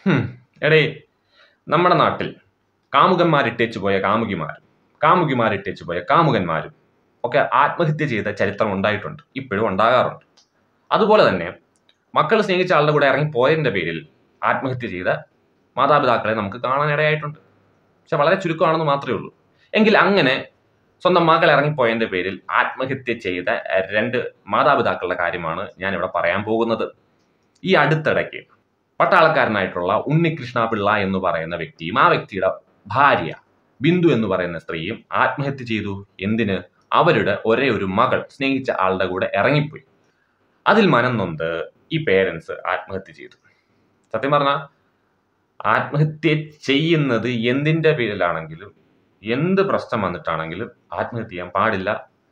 ഹും, എടേ നമ്മുടെ നാട്ടിൽ കാമുകന്മാരിട്ടേച്ചു പോയ കാമുകിമാരും കാമുകിമാരിട്ടേച്ചു പോയ കാമുകന്മാരും ഒക്കെ ആത്മഹത്യ ചെയ്ത ചരിത്രം ഉണ്ടായിട്ടുണ്ട് ഇപ്പോഴും ഉണ്ടാകാറുണ്ട് അതുപോലെ തന്നെ മക്കൾ സ്നേഹിച്ച ആളുടെ കൂടെ ഇറങ്ങി പോയതിന്റെ പേരിൽ ആത്മഹത്യ ചെയ്ത മാതാപിതാക്കളെ നമുക്ക് കാണാനിടയായിട്ടുണ്ട് പക്ഷെ വളരെ ചുരുക്കമാണെന്ന് മാത്രമേ ഉള്ളൂ എങ്കിൽ അങ്ങനെ സ്വന്തം മകൾ ഇറങ്ങിപ്പോയതിന്റെ പേരിൽ ആത്മഹത്യ ചെയ്ത രണ്ട് മാതാപിതാക്കളുടെ കാര്യമാണ് ഞാൻ ഇവിടെ പറയാൻ പോകുന്നത് ഈ അടുത്തിടയ്ക്ക് പട്ടാളക്കാരനായിട്ടുള്ള ഉണ്ണികൃഷ്ണ പിള്ള എന്ന് പറയുന്ന വ്യക്തിയും ആ വ്യക്തിയുടെ ഭാര്യ ബിന്ദു എന്ന് പറയുന്ന സ്ത്രീയും ആത്മഹത്യ ചെയ്തു എന്തിന് അവരുടെ ഒരേ ഒരു മകൾ സ്നേഹിച്ച ആളുടെ കൂടെ ഇറങ്ങിപ്പോയി അതിൽ മനം നൊന്ത് ഈ പേരൻസ് ആത്മഹത്യ ചെയ്തു സത്യം പറഞ്ഞാൽ ആത്മഹത്യ ചെയ്യുന്നത് എന്തിന്റെ പേരിലാണെങ്കിലും എന്ത് പ്രശ്നം വന്നിട്ടാണെങ്കിലും ആത്മഹത്യ ചെയ്യാൻ പാടില്ല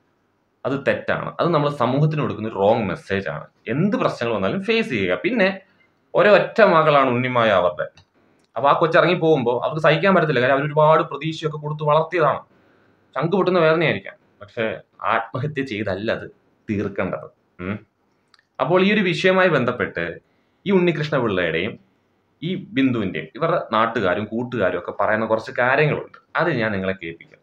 അത് തെറ്റാണ് അത് നമ്മൾ സമൂഹത്തിന് കൊടുക്കുന്ന ഒരു റോങ് മെസ്സേജ് ആണ് എന്ത് പ്രശ്നങ്ങൾ വന്നാലും ഫേസ് ചെയ്യുക പിന്നെ ഒരൊറ്റ മകളാണ് ഉണ്ണിമായ അവരുടെ അപ്പൊ ആ കൊച്ചിറങ്ങി പോകുമ്പോൾ അവർക്ക് സഹിക്കാൻ പറ്റത്തില്ല കാര്യം അവർ ഒരുപാട് പ്രതീക്ഷയൊക്കെ കൊടുത്ത് വളർത്തിയതാണ് ചങ്ക് പൊട്ടുന്ന വേദനയായിരിക്കാം പക്ഷെ ആത്മഹത്യ ചെയ്തല്ല അത് തീർക്കേണ്ടത് ഉം. അപ്പോൾ ഈ ഒരു വിഷയവുമായി ബന്ധപ്പെട്ട് ഈ ഉണ്ണികൃഷ്ണ പിള്ളയുടെയും ഈ ബിന്ദുവിന്റെയും ഇവരുടെ നാട്ടുകാരും കൂട്ടുകാരും ഒക്കെ പറയുന്ന കുറച്ച് കാര്യങ്ങളുണ്ട് അത് ഞാൻ നിങ്ങളെ കേൾപ്പിക്കാം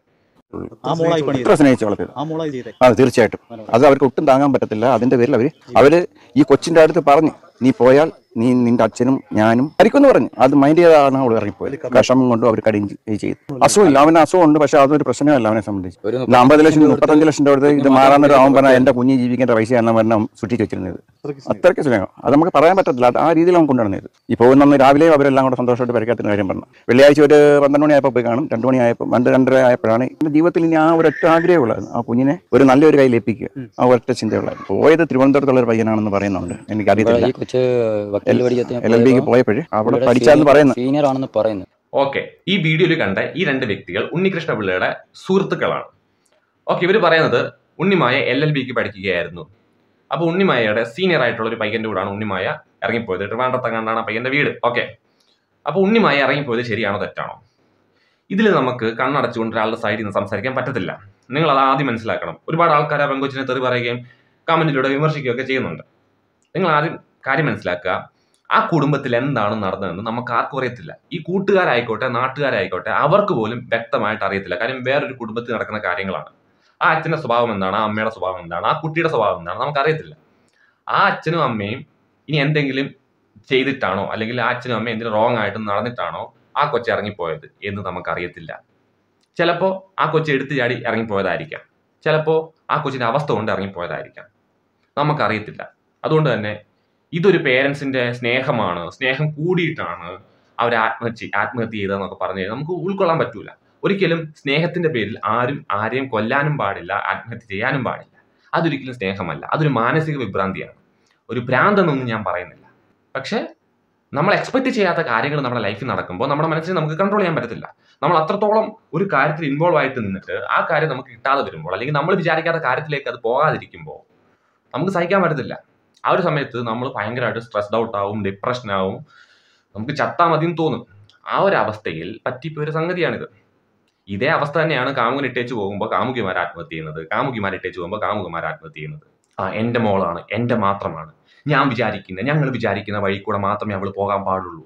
ആ മോളായി പണി ഇത്ര സ്നേഹിച്ച് വളർത്തിയത് ആ മോളായി ചെയ്തേ അത് തീർച്ചയായിട്ടും അത് അവർക്ക് ഒട്ടും താങ്ങാൻ പറ്റത്തില്ല അതിന്റെ പേരിൽ അവര് അവര് ഈ കൊച്ചിന്റെ അടുത്ത് പറഞ്ഞു നീ പോയാൽ നീ നിന്റെ അച്ഛനും ഞാനും മരിക്കുമെന്ന് പറഞ്ഞു അത് മൈൻഡ് ചെയ്താണ് അവൾ ഇറങ്ങിപ്പോയത് വിഷമം കൊണ്ടും അവർ കടിയും ചെയ്തു അസുഖമില്ല അവന് അസുഖമുണ്ട് പക്ഷെ അതൊരു പ്രശ്നമല്ല അവനെ സംബന്ധിച്ച് ഒരു ഇത് അമ്പത് ലക്ഷം മുപ്പത്തഞ്ച് ലക്ഷം രൂപ കൊടുത്ത് ഇത് മാറാന്നൊരു അവൻ പറഞ്ഞ എന്റെ കുഞ്ഞ് ജീവിക്കേണ്ട പൈസയാണ് പറഞ്ഞ സൂക്ഷിച്ച് വെച്ചിരുന്നത് അത്രയ്ക്ക് സ്നേഹം. അത്രയ്ക്ക് സ്നേഹം അത് നമുക്ക് പറയാൻ പറ്റത്തില്ല അത് ആ രീതിയിൽ അവൻ കൊണ്ടുവന്നത് ഈ പോകുന്ന രാവിലെ അവരെല്ലാം കൂടെ സന്തോഷമായിട്ട് പരിക്കാത്തിന് കാര്യം പറഞ്ഞു വെള്ളിയാഴ്ച ഒരു പന്ത്രണ്ട് മണിയായപ്പോൾ പോയി കാണും രണ്ട് മണിയായപ്പോൾ രണ്ട് രണ്ടര ആയപ്പോഴാണ് എൻ്റെ ജീവിതത്തിൽ ഇനി ആ ഒരൊറ്റ ആഗ്രഹമുള്ളായിരുന്നു ആ കുഞ്ഞിനെ ഒരു നല്ലൊരു കയ്യിൽ ഏൽപ്പിക്കുക ആ ഒരൊറ്റ ചിന്തയുള്ളായിരുന്നു പോയത് തിരുവനന്തപുരത്തുള്ള ഒരു പയ്യനാണെന്ന് പറയുന്നുണ്ട് എനിക്കറിയത്തില്ല ഈ കൊച്ച് വക്കീൽ എൽ എൽ ബിക്ക് പോയപ്പോഴേ അവിടെ പഠിച്ചാന്ന് പറയുന്നു സീനിയർ ആണെന്ന് പറയുന്നു ഓക്കെ ഈ വീഡിയോയിൽ കണ്ട ഈ രണ്ട് വ്യക്തികൾ ഉണ്ണികൃഷ്ണ പിള്ളയുടെ സുഹൃത്തുക്കളാണ് ഓക്കെ ഇവർ പറയുന്നത് ഉണ്ണിമായ എൽ എൽ ബിക്ക് പഠിക്കുകയായിരുന്നു അപ്പോൾ ഉണ്ണിമായയുടെ സീനിയർ ആയിട്ടുള്ള ഒരു പയ്യന്റെ കൂടാണ് ഉണ്ണിമായ ഇറങ്ങിപ്പോയത് ട്രിവാൻഡ്രത്തങ്ങാണ്ടാണ് ആ പയ്യന്റെ വീട് ഓക്കെ അപ്പോൾ ഉണ്ണിമായ ഇറങ്ങിപ്പോയത് ശരിയാണോ തെറ്റാണോ ഇതിൽ നമുക്ക് കണ്ണടച്ചുകൊണ്ട് ഒരാളുടെ സൈഡിൽ നിന്ന് സംസാരിക്കാൻ പറ്റത്തില്ല നിങ്ങൾ അത് ആദ്യം മനസ്സിലാക്കണം ഒരുപാട് ആൾക്കാർ ആ പെങ്കൊച്ചിനെ തെറി പറയുകയും കമന്റിലൂടെ വിമർശിക്കുകയൊക്കെ ചെയ്യുന്നുണ്ട് നിങ്ങൾ ആദ്യം കാര്യം മനസ്സിലാക്കുക ആ കുടുംബത്തിൽ എന്താണ് നടന്നതെന്ന് നമുക്ക് ആർക്കും അറിയത്തില്ല ഈ കൂട്ടുകാരായിക്കോട്ടെ നാട്ടുകാരായിക്കോട്ടെ അവർക്ക് പോലും വ്യക്തമായിട്ട് അറിയത്തില്ല കാര്യം വേറൊരു കുടുംബത്തിൽ നടക്കുന്ന കാര്യങ്ങളാണ് ആ അച്ഛന്റെ സ്വഭാവം എന്താണ് ആ അമ്മയുടെ സ്വഭാവം എന്താണ് ആ കുട്ടിയുടെ സ്വഭാവം എന്താണ് നമുക്കറിയത്തില്ല ആ അച്ഛനും അമ്മയും ഇനി എന്തെങ്കിലും ചെയ്തിട്ടാണോ അല്ലെങ്കിൽ ആ അച്ഛനും അമ്മയും എന്തെങ്കിലും റോങ് ആയിട്ട് നടന്നിട്ടാണോ ആ കൊച്ചു ഇറങ്ങിപ്പോയത് എന്ന് നമുക്കറിയത്തില്ല ചിലപ്പോൾ ആ കൊച്ചു എടുത്തു ചാടി ഇറങ്ങിപ്പോയതായിരിക്കാം ചിലപ്പോൾ ആ കൊച്ചിന്റെ അവസ്ഥ കൊണ്ട് ഇറങ്ങിപ്പോയതായിരിക്കാം നമുക്കറിയത്തില്ല അതുകൊണ്ട് തന്നെ ഇതൊരു പേരൻസിന്റെ സ്നേഹമാണ് സ്നേഹം കൂടിയിട്ടാണ് അവർ ആത്മഹത്യ ആത്മഹത്യ ചെയ്തതെന്നൊക്കെ പറഞ്ഞു കഴിഞ്ഞാൽ നമുക്ക് ഉൾക്കൊള്ളാൻ പറ്റൂല ഒരിക്കലും സ്നേഹത്തിന്റെ പേരിൽ ആരും ആരെയും കൊല്ലാനും പാടില്ല ആത്മഹത്യ ചെയ്യാനും പാടില്ല അതൊരിക്കലും സ്നേഹമല്ല അതൊരു മാനസിക വിഭ്രാന്തിയാണ് ഒരു ഭ്രാന്തെന്നൊന്നും ഞാൻ പറയുന്നില്ല പക്ഷേ നമ്മൾ എക്സ്പെക്ട് ചെയ്യാത്ത കാര്യങ്ങൾ നമ്മുടെ ലൈഫിൽ നടക്കുമ്പോൾ നമ്മുടെ മനസ്സിനെ നമുക്ക് കൺട്രോൾ ചെയ്യാൻ പറ്റത്തില്ല നമ്മൾ അത്രത്തോളം ഒരു കാര്യത്തിൽ ഇൻവോൾവ് ആയിട്ട് നിന്നിട്ട് ആ കാര്യം നമുക്ക് കിട്ടാതെ വരുമ്പോൾ അല്ലെങ്കിൽ നമ്മൾ വിചാരിക്കാത്ത കാര്യത്തിലേക്ക് അത് പോകാതിരിക്കുമ്പോൾ നമുക്ക് സഹിക്കാൻ പറ്റത്തില്ല ആ ഒരു സമയത്ത് നമ്മൾ ഭയങ്കരമായിട്ട് സ്ട്രെസ്ഡ് ഔട്ട് ആവും ഡിപ്രഷൻ ആവും നമുക്ക് ചത്താ മതിയെന്ന് തോന്നും ആ ഒരു അവസ്ഥയിൽ പറ്റിപ്പോയ ഒരു സംഗതിയാണിത് ഇതേ അവസ്ഥ തന്നെയാണ് കാമുകൻ ഇട്ടേച്ച് പോകുമ്പോൾ കാമുകിമാർ ആത്മഹത്യ ചെയ്യുന്നത് കാമുകിമാർ ഇട്ടേച്ച് പോകുമ്പോൾ കാമുകമാർ ആത്മഹത്യ ചെയ്യുന്നത് ആ എൻ്റെ മോളാണ് എൻ്റെ മാത്രമാണ് ഞാൻ വിചാരിക്കുന്ന ഞങ്ങൾ വിചാരിക്കുന്ന വഴി കൂടെ മാത്രമേ അവൾ പോകാൻ പാടുള്ളൂ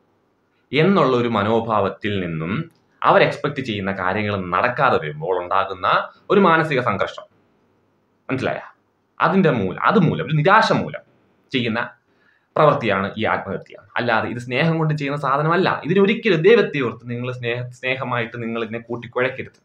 എന്നുള്ള ഒരു മനോഭാവത്തിൽ നിന്നും അവർ എക്സ്പെക്ട് ചെയ്യുന്ന കാര്യങ്ങൾ നടക്കാതെ വരുമ്പോൾ ഉണ്ടാകുന്ന ഒരു മാനസിക സംഘർഷം മനസ്സിലായ അതിന്റെ മൂലം അത് മൂലം ഒരു നിരാശ മൂലം ചെയ്യുന്ന പ്രവൃത്തിയാണ് ഈ ആത്മഹത്യ അല്ലാതെ ഇത് സ്നേഹം കൊണ്ട് ചെയ്യുന്ന സാധനമല്ല ഇതിന് ഒരിക്കലും ദൈവത്തെ ഓർത്ത് നിങ്ങൾ സ്നേഹ സ്നേഹമായിട്ട് നിങ്ങൾ ഇതിനെ കൂട്ടിക്കുഴക്കരുത്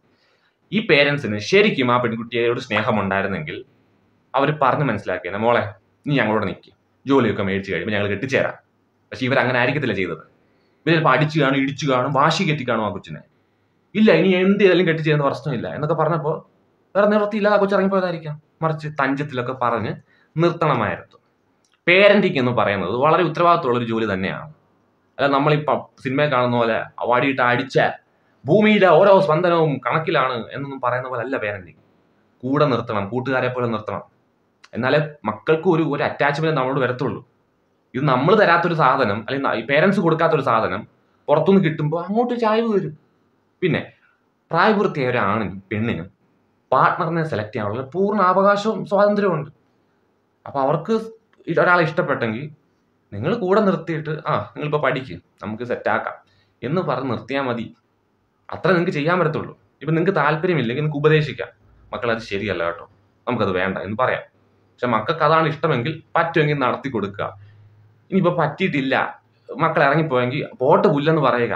ഈ പേരൻസിന് ശരിക്കും ആ പെൺകുട്ടിയോട് സ്നേഹം ഉണ്ടായിരുന്നെങ്കിൽ അവർ പറഞ്ഞ് മനസ്സിലാക്കിയത് മോളെ നീ ഞങ്ങളോട് നിൽക്കും ജോലിയൊക്കെ മേടിച്ച് കഴിയുമ്പോൾ ഞങ്ങൾ കെട്ടിച്ചേരാം പക്ഷെ ഇവർ അങ്ങനെ ആയിരിക്കത്തില്ല ചെയ്തത് ഇവർ ചിലപ്പോൾ അടിച്ചു കാണും ഇടിച്ചു കാണും വാശി കെട്ടി കാണും ആ കൊച്ചിനെ ഇല്ല ഇനി എന്ത് ചെയ്താലും കെട്ടിച്ചേരുന്ന പ്രശ്നമില്ല എന്നൊക്കെ പറഞ്ഞപ്പോൾ വേറെ നിവൃത്തിയില്ല ആ കൊച്ചു ഇറങ്ങിപ്പോയതായിരിക്കാം മറിച്ച് തഞ്ചത്തിലൊക്കെ പറഞ്ഞ് നിർത്തണമായിരുന്നു പേരന്റിങ് എന്ന് പറയുന്നത് വളരെ ഉത്തരവാദിത്തമുള്ള ഒരു ജോലി തന്നെയാണ് അല്ല നമ്മളിപ്പം സിനിമയിൽ കാണുന്ന പോലെ വാടിയിട്ട് അടിച്ച ഭൂമിയിലെ ഓരോ സ്പന്ദനവും കണക്കിലാണ് എന്നൊന്നും പറയുന്ന പോലെ അല്ല പേരന്റിങ് കൂടെ നിർത്തണം കൂട്ടുകാരെ പോലെ നിർത്തണം എന്നാലേ മക്കൾക്ക് ഒരു ഒരു അറ്റാച്ച്മെന്റ് നമ്മളോട് വരത്തുള്ളൂ ഇത് നമ്മൾ തരാത്തൊരു സാധനം അല്ലെങ്കിൽ പേരൻസ് കൊടുക്കാത്തൊരു സാധനം പുറത്തുനിന്ന് കിട്ടുമ്പോൾ അങ്ങോട്ട് ചായ്വ് വരും പിന്നെ പ്രായപൂർത്തിയായ ഒരു ആണിനും പെണ്ണിനും പാർട്ട്ണറിനെ സെലക്ട് ചെയ്യാനുള്ള പൂർണ്ണ അവകാശവും സ്വാതന്ത്ര്യവും ഉണ്ട് അപ്പോൾ അവർക്ക് ഒരാളെ ഇഷ്ടപ്പെട്ടെങ്കിൽ നിങ്ങൾ കൂടെ നിർത്തിയിട്ട് ആ നിങ്ങളിപ്പോൾ പഠിക്ക് നമുക്ക് സെറ്റാക്കാം എന്ന് പറഞ്ഞ് നിർത്തിയാൽ മതി അത്ര നിങ്ങൾക്ക് ചെയ്യാൻ പറ്റത്തുള്ളൂ ഇപ്പം നിങ്ങൾക്ക് താല്പര്യമില്ലെങ്കിൽ നിങ്ങൾക്ക് ഉപദേശിക്കാം മക്കളെ അത് ശരിയല്ല കേട്ടോ നമുക്കത് വേണ്ട എന്ന് പറയാം പക്ഷെ മക്കൾക്ക് അതാണ് ഇഷ്ടമെങ്കിൽ പറ്റുമെങ്കിൽ നടത്തി കൊടുക്കുക ഇനിയിപ്പോൾ പറ്റിയിട്ടില്ല മക്കൾ ഇറങ്ങിപ്പോയെങ്കിൽ പോട്ട് പുല്ലെന്ന് പറയുക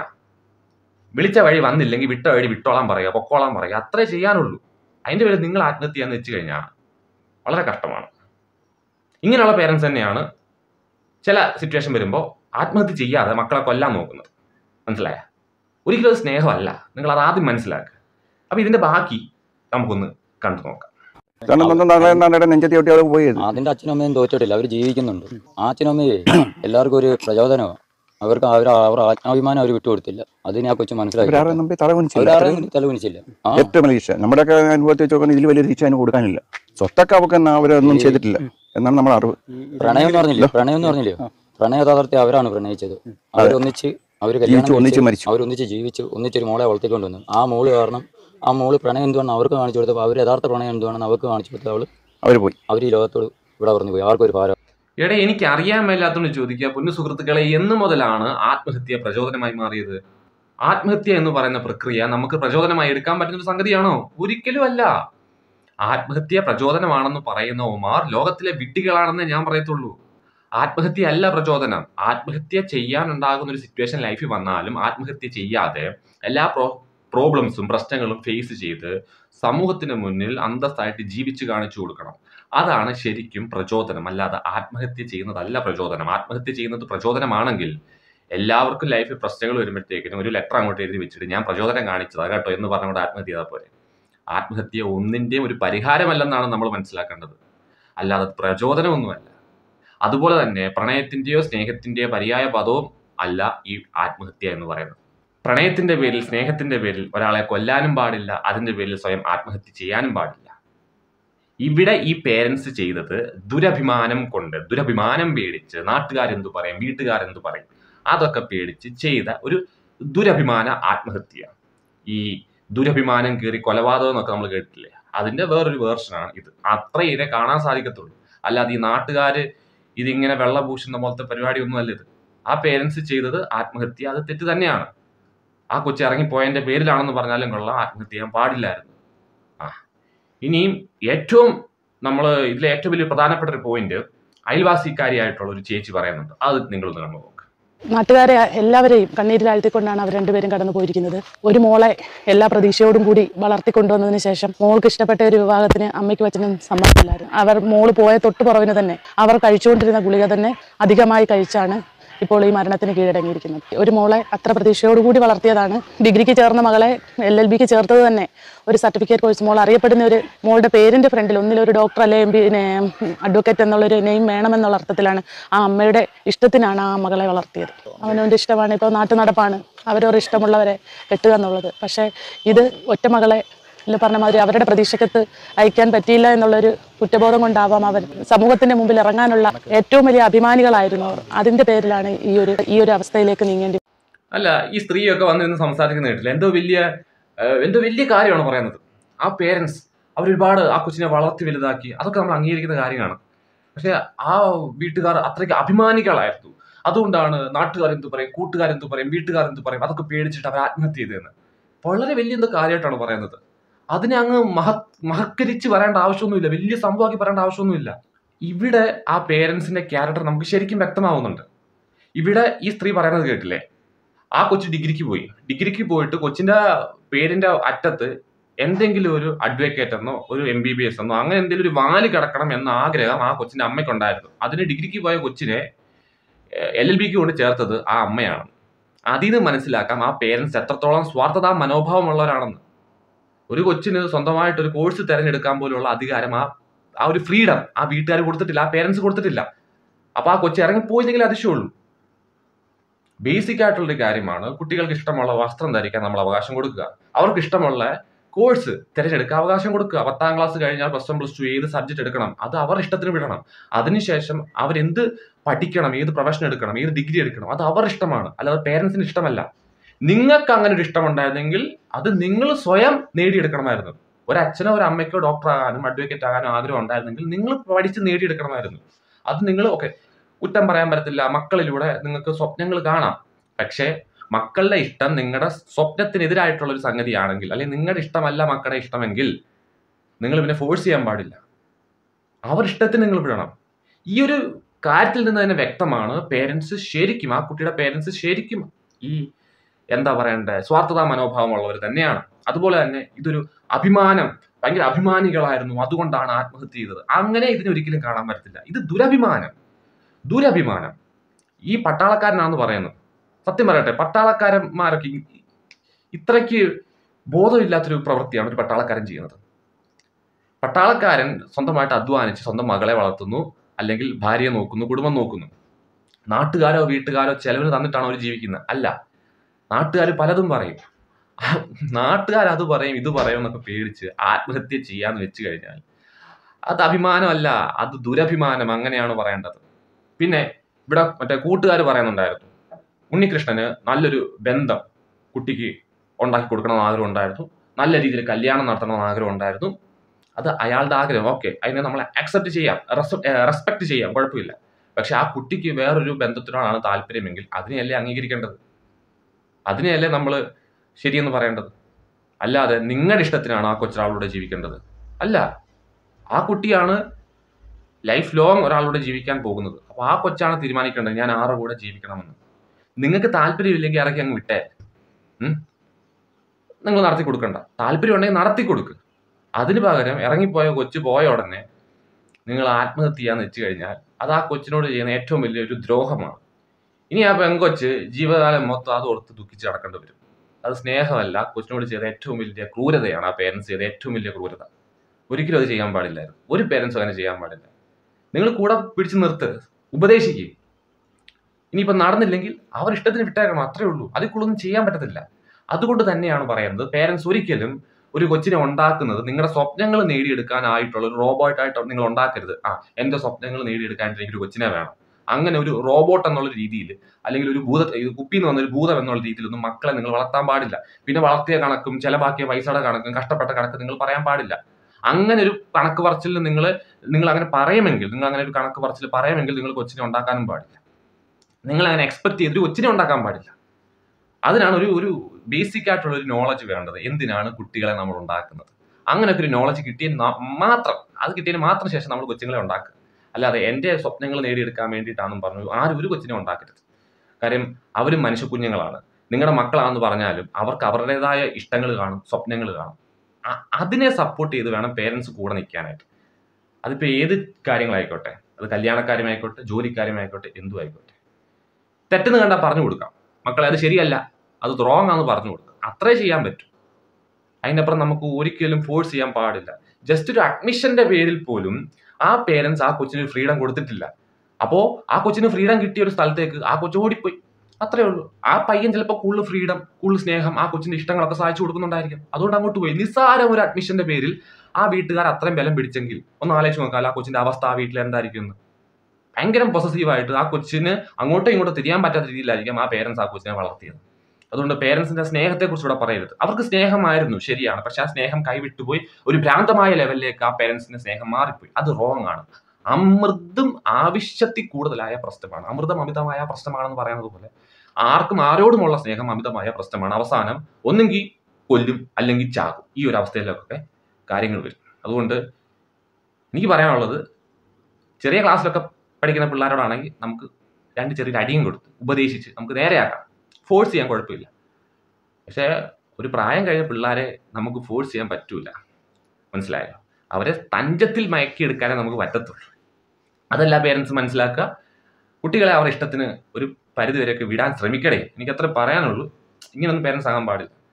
വിളിച്ച വഴി വന്നില്ലെങ്കിൽ വിട്ട വഴി വിട്ടോളാൻ പറയുക പൊക്കോളാൻ പറയുക അത്രേ ചെയ്യാനുള്ളൂ അതിൻ്റെ പേര് നിങ്ങൾ ആത്മഹത്യ എന്ന് വെച്ച് കഴിഞ്ഞാൽ വളരെ കഷ്ടമാണ് ഇങ്ങനെയുള്ള പേരൻസ് തന്നെയാണ് ചില സിറ്റുവേഷൻ വരുമ്പോൾ ആത്മഹത്യ ചെയ്യാതെ മക്കളെ കൊല്ലാൻ നോക്കുന്നത് മനസ്സിലായ ഒരിക്കലും അത് സ്നേഹമല്ല നിങ്ങൾ അത് ആദ്യം മനസ്സിലാക്കുക അപ്പോൾ ഇതിൻ്റെ ബാക്കി നമുക്കൊന്ന് കണ്ടു നോക്കാം കാരണം സ്വന്തം തങ്ങളുടെ നെഞ്ചത്തി ഒട്ടി അവിടെ പോയത് അതിന്റെ അച്ഛനും അമ്മയും തോറ്റിട്ടില്ല അവർ ജീവിക്കുന്നുണ്ട് ആ അച്ഛനും അമ്മയെ എല്ലാവർക്കും ഒരു പ്രചോദനമാണ് അവർക്ക് അവർ അവർ ആത്മാഭിമാനം അവർ വിട്ടുകൊടുത്തില്ല അതിനെ ആ കൊച്ചു മനസ്സിലാക്കി അവരാരും മുമ്പേ തലകുനിച്ചില്ല അവരാരും തലകുനിച്ചില്ല ആ ഏറ്റവും വലിയ ശിക്ഷ നമ്മുടെയൊക്കെ അനുഭവത്തിൽ വെച്ച് നോക്കുന്നത് ഇതിൽ വലിയൊരു ശിക്ഷ അതിന് കൊടുക്കാനില്ല സ്വത്തൊക്കെ അവർക്ക് എന്നാ അവരൊന്നും ചെയ്തിട്ടില്ല എന്നാണ് നമ്മുടെ അറിവ് പ്രണയം എന്ന് പറഞ്ഞില്ലേ പ്രണയം എന്ന് പറഞ്ഞില്ലേ പ്രണയ യഥാർത്ഥത്തെ അവരാണ് പ്രണയിച്ചത് അവരൊന്നിച്ച് അവർ ജീവിച്ചു ഒന്നിച്ച് മരിച്ചു അവരൊന്നിച്ച് ജീവിച്ച് ഒന്നിച്ചൊരു മോളെ വളർത്തിക്കൊണ്ട് വന്നു ആ മോള് കാരണം ആ മോള് പ്രണയം എന്തുവാണെന്ന് അവർക്ക് കാണിച്ചു കൊടുത്തപ്പോൾ അവർ യഥാർത്ഥ പ്രണയം എന്തുവാണെന്ന് അവർക്ക് കാണിച്ചു കൊടുത്തപ്പോൾ അവള് അവർ പോയി അവർ ഈ ലോകത്തോട് ഇവിടെ പറഞ്ഞു പോയി ആർക്കും ഒരു ഭാരം എടേ എനിക്ക് അറിയാൻ മേലാത്തോണ്ട് ചോദിക്കുക പൊന്നു സുഹൃത്തുക്കളെ എന്ന് മുതലാണ് ആത്മഹത്യ പ്രചോദനമായി മാറിയത് ആത്മഹത്യ എന്ന് പറയുന്ന പ്രക്രിയ നമുക്ക് പ്രചോദനമായി എടുക്കാൻ പറ്റുന്ന ഒരു സംഗതിയാണോ ഒരിക്കലും അല്ല ആത്മഹത്യ പ്രചോദനമാണെന്ന് പറയുന്ന ഒമാർ ലോകത്തിലെ വിഡ്ഢികളാണെന്ന് ഞാൻ പറയത്തുള്ളൂ ആത്മഹത്യ അല്ല പ്രചോദനം ആത്മഹത്യ ചെയ്യാനുണ്ടാകുന്ന ഒരു സിറ്റുവേഷൻ ലൈഫിൽ വന്നാലും ആത്മഹത്യ ചെയ്യാതെ എല്ലാ പ്രോ പ്രോബ്ലംസും പ്രശ്നങ്ങളും ഫേസ് ചെയ്ത് സമൂഹത്തിന് മുന്നിൽ അന്തസ്സായിട്ട് ജീവിച്ച് കാണിച്ചു കൊടുക്കണം അതാണ് ശരിക്കും പ്രചോദനം അല്ലാതെ ആത്മഹത്യ ചെയ്യുന്നതല്ല പ്രചോദനം ആത്മഹത്യ ചെയ്യുന്നത് പ്രചോദനമാണെങ്കിൽ എല്ലാവർക്കും ലൈഫിൽ പ്രശ്നങ്ങൾ വരുമ്പോഴത്തേക്കിനും ഒരു ലെറ്റർ അങ്ങോട്ട് എഴുതി വെച്ചിട്ട് ഞാൻ പ്രചോദനം കാണിച്ചതാ കേട്ടോ എന്ന് പറഞ്ഞുകൊണ്ട് ആത്മഹത്യ ചെയ്താൽ പോരെ ആത്മഹത്യ ഒന്നിൻ്റെയും ഒരു പരിഹാരമല്ലെന്നാണ് നമ്മൾ മനസ്സിലാക്കേണ്ടത് അല്ലാതെ അത് പ്രചോദനമൊന്നുമല്ല അതുപോലെ തന്നെ പ്രണയത്തിൻ്റെയോ സ്നേഹത്തിൻ്റെയോ പര്യായ പദവും അല്ല ഈ ആത്മഹത്യ എന്ന് പറയുന്നത് പ്രണയത്തിന്റെ പേരിൽ സ്നേഹത്തിന്റെ പേരിൽ ഒരാളെ കൊല്ലാനും പാടില്ല അതിന്റെ പേരിൽ സ്വയം ആത്മഹത്യ ചെയ്യാനും പാടില്ല ഇവിടെ ഈ പേരൻസ് ചെയ്തത് ദുരഭിമാനം കൊണ്ട് ദുരഭിമാനം പേടിച്ച് നാട്ടുകാരെന്തു പറയും വീട്ടുകാരെന്തു പറയും അതൊക്കെ പേടിച്ച് ചെയ്ത ഒരു ദുരഭിമാന ആത്മഹത്യ ഈ ദുരഭിമാനം കയറി കൊലപാതകം എന്നൊക്കെ നമ്മൾ കേട്ടിട്ടില്ലേ അതിന്റെ വേറൊരു വേർഷനാണ് ഇത് അത്രേ ഇതിനെ കാണാൻ സാധിക്കത്തുള്ളൂ അല്ലാതെ ഈ നാട്ടുകാര് ഇതിങ്ങനെ വെള്ളം പൂശുന്ന പോലത്തെ പരിപാടിയൊന്നും അല്ല ഇത് ആ പേരൻസ് ചെയ്തത് ആത്മഹത്യ അത് തെറ്റ് തന്നെയാണ് ആ കൊച്ചു ഇറങ്ങിപ്പോയതിന്റെ പേരിലാണെന്ന് പറഞ്ഞാലും കൊള്ളാം ആത്മഹത്യ ചെയ്യാൻ പാടില്ലായിരുന്നു ആ ഇനിയും ഏറ്റവും നമ്മൾ ഇതിലെ ഏറ്റവും വലിയ പ്രധാനപ്പെട്ട ഒരു പോയിന്റ് അയൽവാസിക്കാരിയായിട്ടുള്ള ഒരു ചേച്ചി പറയുന്നുണ്ട് അത് നിങ്ങളൊന്ന് കണ്ടു നോക്ക് നാട്ടുകാരെ എല്ലാവരെയും കണ്ണീരിലാഴ്ത്തിക്കൊണ്ടാണ് അവർ രണ്ടുപേരും കടന്നു പോയിരിക്കുന്നത് ഒരു മോളെ എല്ലാ പ്രതീക്ഷയോടും കൂടി വളർത്തിക്കൊണ്ടുവന്നതിന് ശേഷം മോൾക്ക് ഇഷ്ടപ്പെട്ട ഒരു വിവാഹത്തിന് അമ്മയ്ക്ക് വച്ചനും സമ്മതമില്ലായിരുന്നു അവർ മോള് പോയ തൊട്ട് പുറവിന് തന്നെ അവർ കഴിച്ചുകൊണ്ടിരുന്ന ഗുളിക തന്നെ അധികമായി കഴിച്ചാണ് ഇപ്പോൾ ഈ മരണത്തിന് കീഴടങ്ങിയിരിക്കുന്നത് ഒരു മോളെ അത്ര പ്രതീക്ഷയോടുകൂടി വളർത്തിയതാണ് ഡിഗ്രിക്ക് ചേർന്ന മകളെ എൽ എൽ ബിക്ക് ചേർത്തത് തന്നെ ഒരു സർട്ടിഫിക്കറ്റ് കോഴ്സ് മോൾ അറിയപ്പെടുന്ന ഒരു മോളുടെ പേരിന്റെ ഫ്രണ്ടിൽ ഒന്നിലൊരു ഡോക്ടർ അല്ലെ എം പി അഡ്വക്കേറ്റ് എന്നുള്ളൊരു നെയിം വേണമെന്നുള്ള അർത്ഥത്തിലാണ് ആ അമ്മയുടെ ഇഷ്ടത്തിനാണ് ആ മകളെ വളർത്തിയത് അവനവൻ്റെ ഇഷ്ടമാണ് ഇപ്പോൾ നാട്ടു നടപ്പാണ് അവരവർ ഇഷ്ടമുള്ളവരെ കെട്ടുക എന്നുള്ളത് പക്ഷേ ഇത് ഒറ്റ മകളെ ഇല്ല പറഞ്ഞ മാതിരി അവരുടെ പ്രതീക്ഷക്കത്ത് അയക്കാൻ പറ്റിയില്ല എന്നുള്ളൊരു കുറ്റബോധം കൊണ്ടാവാം അവർ സമൂഹത്തിന്റെ മുമ്പിൽ ഇറങ്ങാനുള്ള ഏറ്റവും വലിയ അഭിമാനികളായിരുന്നു അവർ അതിന്റെ പേരിലാണ് ഈ ഒരു ഈ ഒരു അവസ്ഥയിലേക്ക് നീങ്ങേണ്ടി അല്ല ഈ സ്ത്രീയൊക്കെ വന്നിരുന്ന് സംസാരിക്കുന്ന കേട്ടില്ല എന്തോ വലിയ ഏഹ്, എന്തോ വലിയ കാര്യമാണ് പറയുന്നത് ആ പേരൻസ് അവരൊരുപാട് ആ കൊച്ചിനെ വളർത്തി വലുതാക്കി അതൊക്കെ നമ്മൾ അംഗീകരിക്കുന്ന കാര്യമാണ് പക്ഷെ ആ വീട്ടുകാർ അത്രയ്ക്ക് അഭിമാനികളായിരുന്നു അതുകൊണ്ടാണ് നാട്ടുകാർ എന്ത് പറയും കൂട്ടുകാർ എന്ത് പറയും വീട്ടുകാർ എന്ത് പറയും അതൊക്കെ പേടിച്ചിട്ട് അവർ ആത്മഹത്യ ചെയ്തതെന്ന് വളരെ വലിയ എന്തോ കാര്യമായിട്ടാണ് പറയുന്നത് അതിനെ അങ്ങ് മഹ മഹക്കരിച്ച് പറയേണ്ട ആവശ്യമൊന്നുമില്ല വലിയ സംഭവമാക്കി പറയേണ്ട ആവശ്യമൊന്നുമില്ല ഇവിടെ ആ പേരൻസിന്റെ ക്യാരക്ടർ നമുക്ക് ശരിക്കും വ്യക്തമാവുന്നുണ്ട് ഇവിടെ ഈ സ്ത്രീ പറയുന്നത് കേട്ടില്ലേ ആ കൊച്ചു ഡിഗ്രിക്ക് പോയി ഡിഗ്രിക്ക് പോയിട്ട് കൊച്ചിന്റെ പേരിന്റെ അറ്റത്ത് എന്തെങ്കിലും ഒരു അഡ്വക്കേറ്റ് എന്നോ ഒരു എം ബി ബി എസ് എന്നോ അങ്ങനെ എന്തെങ്കിലും ഒരു വാല് കിടക്കണം എന്ന ആഗ്രഹം ആ കൊച്ചിന്റെ അമ്മയ്ക്കുണ്ടായിരുന്നു അതിന് ഡിഗ്രിക്ക് പോയ കൊച്ചിനെ എൽ എൽ ബിക്ക് കൊണ്ട് ചേർത്തത് ആ അമ്മയാണ് അതിൽ നിന്ന് മനസ്സിലാക്കാം ആ പേരൻസ് എത്രത്തോളം സ്വാർത്ഥതാ മനോഭാവമുള്ളവരാണെന്ന് ഒരു കൊച്ചിന് സ്വന്തമായിട്ട് ഒരു കോഴ്സ് തിരഞ്ഞെടുക്കാൻ പോലുള്ള അധികാരം ആ ആ ഒരു ഫ്രീഡം ആ വീട്ടുകാർ കൊടുത്തിട്ടില്ല ആ പേരൻസ് കൊടുത്തിട്ടില്ല അപ്പൊ ആ കൊച്ചി ഇറങ്ങി പോയില്ലെങ്കിൽ അതിശയമുള്ളൂ ബേസിക് ആയിട്ടുള്ളൊരു കാര്യമാണ് കുട്ടികൾക്ക് ഇഷ്ടമുള്ള വസ്ത്രം ധരിക്കാൻ നമ്മൾ അവകാശം കൊടുക്കുക അവർക്ക് ഇഷ്ടമുള്ള കോഴ്സ് തിരഞ്ഞെടുക്കാൻ അവകാശം കൊടുക്കുക പത്താം ക്ലാസ് കഴിഞ്ഞാൽ പ്ലസ് വൺ പ്ലസ് ടു ഏത് സബ്ജക്ട് എടുക്കണം അത് അവർ ഇഷ്ടത്തിന് വിടണം അതിനുശേഷം അവരെന്ത് പഠിക്കണം ഏത് പ്രൊഫഷൻ എടുക്കണം ഏത് ഡിഗ്രി എടുക്കണം അത് അവർ ഇഷ്ടമാണ് അല്ലാതെ പേരൻസിന് ഇഷ്ടമല്ല നിങ്ങൾക്ക് അങ്ങനെ ഒരു ഇഷ്ടമുണ്ടായിരുന്നെങ്കിൽ അത് നിങ്ങൾ സ്വയം നേടിയെടുക്കണമായിരുന്നു ഒരു അച്ഛനോ ഒരു അമ്മയ്ക്കോ ഡോക്ടർ ആകാനും അഡ്വക്കേറ്റ് ആകാനും ആഗ്രഹം ഉണ്ടായിരുന്നെങ്കിൽ നിങ്ങൾ പഠിച്ച് നേടിയെടുക്കണമായിരുന്നു അത് നിങ്ങൾ ഓക്കെ കുറ്റം പറയാൻ പറ്റത്തില്ല മക്കളിലൂടെ നിങ്ങൾക്ക് സ്വപ്നങ്ങൾ കാണാം പക്ഷേ മക്കളുടെ ഇഷ്ടം നിങ്ങളുടെ സ്വപ്നത്തിനെതിരായിട്ടുള്ള ഒരു സംഗതിയാണെങ്കിൽ അല്ലെങ്കിൽ നിങ്ങളുടെ ഇഷ്ടമല്ല മക്കളുടെ ഇഷ്ടമെങ്കിൽ നിങ്ങൾ പിന്നെ ഫോഴ്സ് ചെയ്യാൻ പാടില്ല അവർ ഇഷ്ടത്തിന് നിങ്ങൾ വിടണം ഈ ഒരു കാര്യത്തിൽ നിന്ന് തന്നെ വ്യക്തമാണ് പേരൻസ് ശരിക്കും ആ കുട്ടിയുടെ പേരൻസ് ശരിക്കും ഈ എന്താ പറയണ്ടേ സ്വാർത്ഥതാ മനോഭാവമുള്ളവർ തന്നെയാണ് അതുപോലെ തന്നെ ഇതൊരു അഭിമാനം ഭയങ്കര അഭിമാനികളായിരുന്നു അതുകൊണ്ടാണ് ആത്മഹത്യ ചെയ്തത് അങ്ങനെ ഇതിനെ ഒരിക്കലും കാണാൻ പറ്റത്തില്ല ഇത് ദുരഭിമാനം ദുരഭിമാനം ഈ പട്ടാളക്കാരനാണെന്ന് പറയുന്നത് സത്യം പറയട്ടെ പട്ടാളക്കാരന്മാരൊക്കെ ഈ- ഇത്രയ്ക്ക് ബോധമില്ലാത്തൊരു പ്രവൃത്തിയാണ് ഒരു പട്ടാളക്കാരൻ ചെയ്യുന്നത് പട്ടാളക്കാരൻ സ്വന്തമായിട്ട് അധ്വാനിച്ച് സ്വന്തം മകളെ വളർത്തുന്നു അല്ലെങ്കിൽ ഭാര്യയെ നോക്കുന്നു കുടുംബം നോക്കുന്നു നാട്ടുകാരോ വീട്ടുകാരോ ചെലവിന് തന്നിട്ടാണ് അവർ ജീവിക്കുന്നത് അല്ല നാട്ടുകാർ പലതും പറയും നാട്ടുകാർ അത് പറയും ഇത് പറയും എന്നൊക്കെ പേടിച്ച് ആത്മഹത്യ ചെയ്യാന്ന് വെച്ച് കഴിഞ്ഞാൽ അത് അഭിമാനമല്ല അത് ദുരഭിമാനം അങ്ങനെയാണ് പറയേണ്ടത് പിന്നെ ഇവിടെ മറ്റേ കൂട്ടുകാർ പറയുന്നുണ്ടായിരുന്നു ഉണ്ണികൃഷ്ണന് നല്ലൊരു ബന്ധം കുട്ടിക്ക് ഉണ്ടാക്കി കൊടുക്കണമെന്ന് ആഗ്രഹം ഉണ്ടായിരുന്നു നല്ല രീതിയിൽ കല്യാണം നടത്തണമെന്ന് ആഗ്രഹം ഉണ്ടായിരുന്നു അത് അയാളുടെ ആഗ്രഹം ഓക്കെ അതിനെ നമ്മൾ അക്സെപ്റ്റ് ചെയ്യാം റെസ്പെക്ട് ചെയ്യാം കുഴപ്പമില്ല പക്ഷെ ആ കുട്ടിക്ക് വേറൊരു ബന്ധത്തിനോടാണ് താല്പര്യമെങ്കിൽ അതിനെയല്ലേ അംഗീകരിക്കേണ്ടത് അതിനെയല്ലേ നമ്മൾ ശരിയെന്ന് പറയേണ്ടത് അല്ലാതെ നിങ്ങളുടെ ഇഷ്ടത്തിനാണ് ആ കൊച്ചൊരാളോട് ജീവിക്കേണ്ടത് അല്ല ആ കുട്ടിയാണ് ലൈഫ് ലോങ് ഒരാളോട് ജീവിക്കാൻ പോകുന്നത് അപ്പോൾ ആ കൊച്ചാണ് തീരുമാനിക്കേണ്ടത് ഞാൻ ആരുടെ കൂടെ ജീവിക്കണമെന്ന് നിങ്ങൾക്ക് താല്പര്യമില്ലെങ്കിൽ ഇറക്കി അങ്ങ് വിട്ടേ ഉം? നിങ്ങൾ നടത്തി കൊടുക്കണ്ട താല്പര്യം ഉണ്ടെങ്കിൽ നടത്തി കൊടുക്ക് അതിന് പകരം ഇറങ്ങിപ്പോയ കൊച്ചു പോയ ഉടനെ നിങ്ങൾ ആത്മഹത്യ ചെയ്യാന്ന് വെച്ച് കഴിഞ്ഞാൽ അത് ആ കൊച്ചിനോട് ചെയ്യുന്ന ഏറ്റവും വലിയൊരു ദ്രോഹമാണ് ഇനി ആ പെങ്കൊച്ച് ജീവകാലം മൊത്തം അത് ഓർത്ത് ദുഃഖിച്ച് നടക്കേണ്ടി വരും അത് സ്നേഹമല്ല കൊച്ചിനോട് ചെയ്ത ഏറ്റവും വലിയ ക്രൂരതയാണ് ആ പേരൻസ് ചെയ്ത ഏറ്റവും വലിയ ക്രൂരത ഒരിക്കലും അത് ചെയ്യാൻ പാടില്ലായിരുന്നു ഒരു പേരൻസും അങ്ങനെ ചെയ്യാൻ പാടില്ല നിങ്ങൾ കൂടെ പിടിച്ചു നിർത്ത് ഉപദേശിക്കുക ഇനിയിപ്പോൾ നടന്നില്ലെങ്കിൽ അവർ ഇഷ്ടത്തിന് വിട്ടേക്കണം അത്രേ ഉള്ളൂ അതിൽ കൂടുതലൊന്നും ചെയ്യാൻ പറ്റത്തില്ല അതുകൊണ്ട് തന്നെയാണ് പറയുന്നത് പേരൻസ് ഒരിക്കലും ഒരു കൊച്ചിനെ ഉണ്ടാക്കുന്നത് നിങ്ങളുടെ സ്വപ്നങ്ങൾ നേടിയെടുക്കാനായിട്ടുള്ള ഒരു റോബോട്ടായിട്ട് നിങ്ങൾ ഉണ്ടാക്കരുത് ആ എന്റെ സ്വപ്നങ്ങൾ നേടിയെടുക്കാൻ എനിക്ക് ഒരു കൊച്ചിനെ വേണം അങ്ങനെ ഒരു റോബോട്ട് എന്നുള്ള രീതിയിൽ അല്ലെങ്കിൽ ഒരു ഭൂത ഇത് കുപ്പിയിൽ നിന്ന് വന്ന ഒരു ഭൂതം എന്നുള്ള രീതിയിലൊന്നും മക്കളെ നിങ്ങൾ വളർത്താൻ പാടില്ല പിന്നെ വളർത്തിയ കണക്കും ചെലവാക്കിയ പൈസയുടെ കണക്കും കഷ്ടപ്പെട്ട കണക്ക് നിങ്ങൾ പറയാൻ പാടില്ല അങ്ങനെ ഒരു കണക്ക് പറച്ചിൽ നിങ്ങൾ നിങ്ങൾ അങ്ങനെ പറയുമെങ്കിൽ നിങ്ങൾ അങ്ങനെ ഒരു കണക്ക് പറച്ചിൽ പറയുമെങ്കിൽ നിങ്ങൾ കൊച്ചിനെ ഉണ്ടാക്കാനും പാടില്ല നിങ്ങൾ അങ്ങനെ എക്സ്പെക്ട് ചെയ്ത് ഒരു കൊച്ചിനെ ഉണ്ടാക്കാൻ പാടില്ല അതിനാണ് ഒരു ഒരു ബേസിക് ആയിട്ടുള്ള ഒരു നോളജ് വേണ്ടത് എന്തിനാണ് കുട്ടികളെ നമ്മൾ ഉണ്ടാക്കുന്നത് അങ്ങനെയൊക്കെ ഒരു നോളജ് കിട്ടിയ മാത്രം അത് കിട്ടിയതിന് മാത്രം ശേഷം നമ്മൾ കൊച്ചുങ്ങളെ ഉണ്ടാക്കുക അല്ലാതെ എൻ്റെ സ്വപ്നങ്ങൾ നേടിയെടുക്കാൻ വേണ്ടിയിട്ടാണെന്നും പറഞ്ഞു ആരും ഒരു കൊച്ചിനെ ഉണ്ടാക്കരുത് കാര്യം അവരും മനുഷ്യ കുഞ്ഞുങ്ങളാണ് നിങ്ങളുടെ മക്കളാണെന്ന് പറഞ്ഞാലും അവർക്ക് അവരുടേതായ ഇഷ്ടങ്ങൾ കാണും സ്വപ്നങ്ങൾ കാണും അ- അതിനെ സപ്പോർട്ട് ചെയ്ത് വേണം പേരൻസ് കൂടെ നിൽക്കാനായിട്ട് അതിപ്പോൾ ഏത് കാര്യങ്ങളായിക്കോട്ടെ അത് കല്യാണക്കാര്യമായിക്കോട്ടെ ജോലിക്കാര്യമായിക്കോട്ടെ എന്തും ആയിക്കോട്ടെ തെറ്റെന്ന് കണ്ടാൽ പറഞ്ഞു കൊടുക്കാം മക്കളെ അത് ശരിയല്ല അത് റോങ് ആണെന്ന് പറഞ്ഞു കൊടുക്കാം അത്രേ ചെയ്യാൻ പറ്റും അതിനപ്പുറം നമുക്ക് ഒരിക്കലും ഫോഴ്സ് ചെയ്യാൻ പാടില്ല ജസ്റ്റ് ഒരു അഡ്മിഷന്റെ പേരിൽ പോലും ആ പേരൻസ് ആ കൊച്ചിന് ഫ്രീഡം കൊടുത്തിട്ടില്ല അപ്പോ ആ കൊച്ചിന് ഫ്രീഡം കിട്ടിയ ഒരു സ്ഥലത്തേക്ക് ആ കൊച്ചു ഓടിപ്പോയി അത്രേ ഉള്ളൂ ആ പയ്യൻ ചിലപ്പോൾ കൂടുതൽ ഫ്രീഡം കൂടുതൽ സ്നേഹം ആ കൊച്ചിന്റെ ഇഷ്ടങ്ങളൊക്കെ സാധിച്ചു കൊടുക്കുന്നുണ്ടായിരിക്കും അതുകൊണ്ട് അങ്ങോട്ട് പോയി നിസ്സാരം ഒരു അഡ്മിഷന്റെ പേരിൽ ആ വീട്ടുകാർ അത്രയും ബലം പിടിച്ചെങ്കിൽ ഒന്ന് ആലോചിച്ച് നോക്കാം ആ കൊച്ചിന്റെ അവസ്ഥ ആ വീട്ടിൽ എന്തായിരിക്കും എന്ന് ഭയങ്കര പൊസസീവായിട്ട് ആ കൊച്ചിന് അങ്ങോട്ടും ഇങ്ങോട്ടും തിരിയാൻ പറ്റാത്ത രീതിയിലായിരിക്കും ആ പേരൻസ് ആ കൊച്ചിനെ വളർത്തിയത് അതുകൊണ്ട് പേരൻസിന്റെ സ്നേഹത്തെ കുറിച്ച് ഇവിടെ പറയരുത് അവർക്ക് സ്നേഹമായിരുന്നു ശരിയാണ് പക്ഷെ ആ സ്നേഹം കൈവിട്ടുപോയി ഒരു ഭ്രാന്തമായ ലെവലിലേക്ക് ആ പേരൻസിന്റെ സ്നേഹം മാറിപ്പോയി അത് റോങ് ആണ് അമൃതും ആവശ്യത്തിൽ കൂടുതലായ പ്രശ്നമാണ് അമൃതം അമിതമായ പ്രശ്നമാണെന്ന് പറയുന്നത് പോലെ ആർക്കും ആരോടുമുള്ള സ്നേഹം അമിതമായ പ്രശ്നമാണ് അവസാനം ഒന്നെങ്കിൽ കൊല്ലും അല്ലെങ്കിൽ ചാകും ഈ ഒരു അവസ്ഥയിലൊക്കെ കാര്യങ്ങൾ വരും അതുകൊണ്ട് എനിക്ക് പറയാനുള്ളത് ചെറിയ ക്ലാസ്സിലൊക്കെ പഠിക്കുന്ന പിള്ളേരോടാണെങ്കിൽ നമുക്ക് രണ്ട് ചെറിയ അടിയും കൊടുത്ത് ഉപദേശിച്ച് നമുക്ക് നേരെയാക്കാം ഫോഴ്സ് ചെയ്യാൻ കുഴപ്പമില്ല പക്ഷേ ഒരു പ്രായം കഴിഞ്ഞ പിള്ളേരെ നമുക്ക് ഫോഴ്സ് ചെയ്യാൻ പറ്റൂല മനസ്സിലായോ അവരെ തഞ്ചത്തിൽ മയക്കിയെടുക്കാനേ നമുക്ക് പറ്റത്തുള്ളൂ അതെല്ലാ പേരൻസ് മനസ്സിലാക്കുക കുട്ടികളെ അവരുടെ ഇഷ്ടത്തിന് ഒരു പരിധി വരെയൊക്കെ വിടാൻ ശ്രമിക്കണേ എനിക്ക് അത്ര പറയാനുള്ളൂ ഇങ്ങനൊന്നും പേരൻസ് ആകാൻ പാടില്ല